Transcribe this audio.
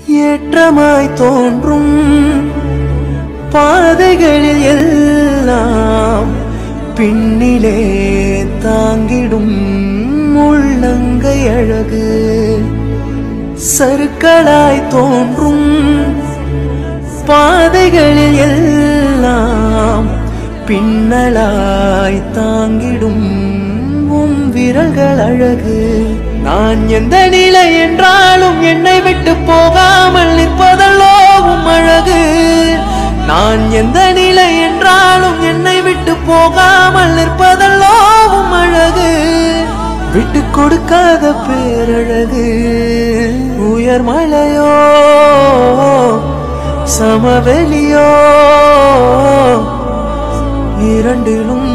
ஏற்றமாய் தோன்றும் பாதைகளில் எல்லாம் பின்னிலே தாங்கிடும் உள்ளங்கை அழகு சருக்களாய் தோன்றும் பாதைகளில் எல்லாம் பின்னலாய் தாங்கிடும் உம் விரல்கள் அழகு நான் எந்த நிலை என்றாலும் என்னை விட்டு போகாமல் நிற்பதல்லோ உம் அழகு நான் எந்த நிலை என்றாலும் என்னை விட்டு போகாமல் நிற்பதல்லோ உம் அழகு விட்டு கொடுக்காத பேரழகு உயர் மலையோ சமவெளியோ இரண்டிலும்